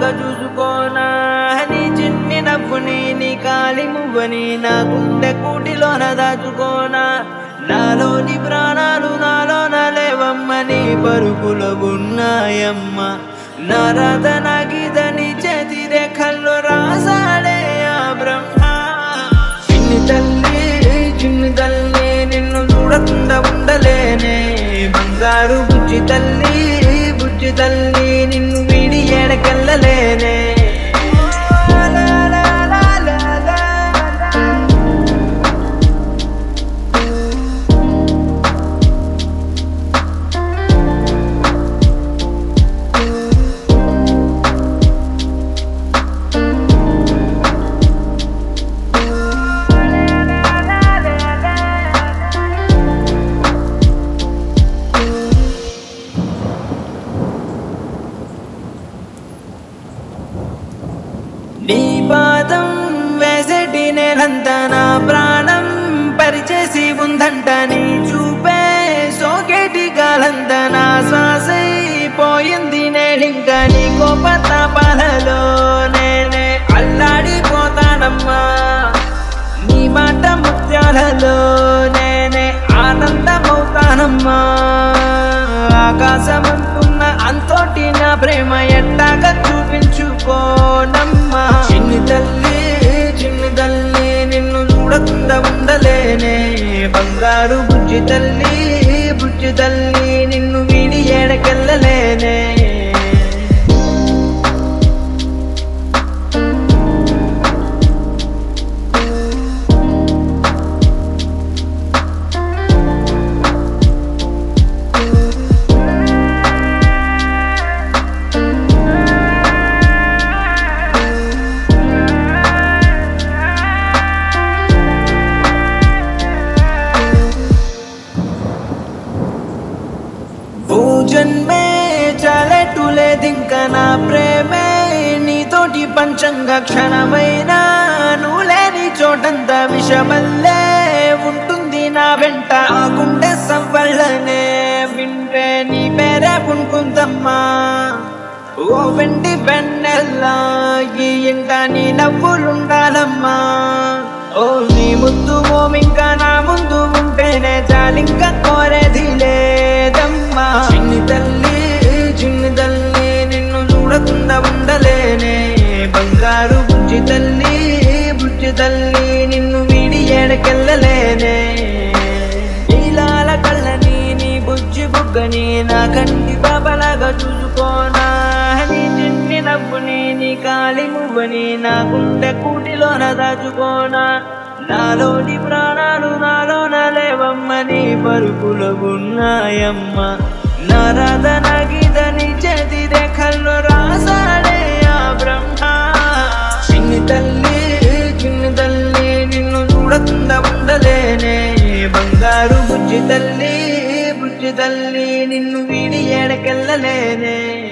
చూసుకోనా నీ చిన్ని నవ్వుని నీ కాలి మువ్వని నా గుండె కూటిలోన దాచుకోనా నాలోని ప్రాణాలు నాలోన లేవమ్మని పరుగులు ఉన్నాయమ్మ నారద గీదని చేతి రేఖల్లో రాసాడే ఆ బ్రహ్మ చిన్ని తల్లి చిన్ని తల్లి నిన్ను చూడకుండా ఉండలేనే బంగారు బుజ్జి తల్లి బుజ్జి తల్లి నిన్ను వీడి ఏడకెళ్ళలేనే లా, లా, లా, లా, లా, లా. నీ పాదం వేసటి నేలంతా నా ప్రాణం పరిచేసి ఉందంట నీ చూపే సోకేటి కాలంతా నా శ్వాసై పోయింది నేడింకా నీ కోపతాపాలలో నేనే అల్లాడిపోతానమ్మా నీ మాట ముత్యాలలో నేనే ఆనందమవుతానమ్మా ఆకాశమంటున్న అంతోటి నా ప్రేమ ఎట్టాగా చూపించుకోనమ్మా చిన్ని తల్లి చిన్ని తల్లి నిన్ను చూడకుండా ఉండలేనే బంగారు బుజ్జి తల్లి బుజ్జి తల్లి నిన్ను వీడి ఏడకెళ్ళలేనే ఓ జన్మే చాలెట్టు లేదింక నా ప్రేమే నీతోటి పంచంగా క్షణమైనా నువ్వు లేని చోటంతా విషమల్లే ఉంటుంది నా వెంట ఆ గుండె సవ్వళ్ళనే వింటే నీ పేరే పుణుకుందమ్మా ఓ వెండి వెన్నెల్లా ఈ ఇంట నీ నవ్వులుండాలమ్మా ఓ నీ ముద్దు మోమింకా నా ముందు ఉంటేనే చాలింక కోరేది లేదమ్మా చిన్ని తల్లి చిన్ని తల్లి నిన్ను చూడకుండా ఉండలేనే బంగారు బుజ్జి తల్లి బుజ్జి తల్లి నిన్ను వీడి ఏడకెళ్ళలేనే నీలాల కళ్ళని నీ బుజ్జి బుగ్గని నా కంటి బాబలాగా చూసుకోనా నీ చిన్ని నవ్వుని నీ కాలి మువ్వని నా గుండె కూటిలోన దాచుకోనా నాలోని ప్రాణాలు నాలోన లేవమ్మని పరుగులు ఉన్నాయమ్మ నారద గీదని చేతి రేఖల్లో రాసాడే ఆ బ్రహ్మ చిన్ని తల్లి చిన్ని తల్లి నిన్ను చూడకుండా ఉండలేనే బంగారు బుజ్జి తల్లి బుజ్జి తల్లి నిన్ను వీడి ఏడకెళ్ళలేనే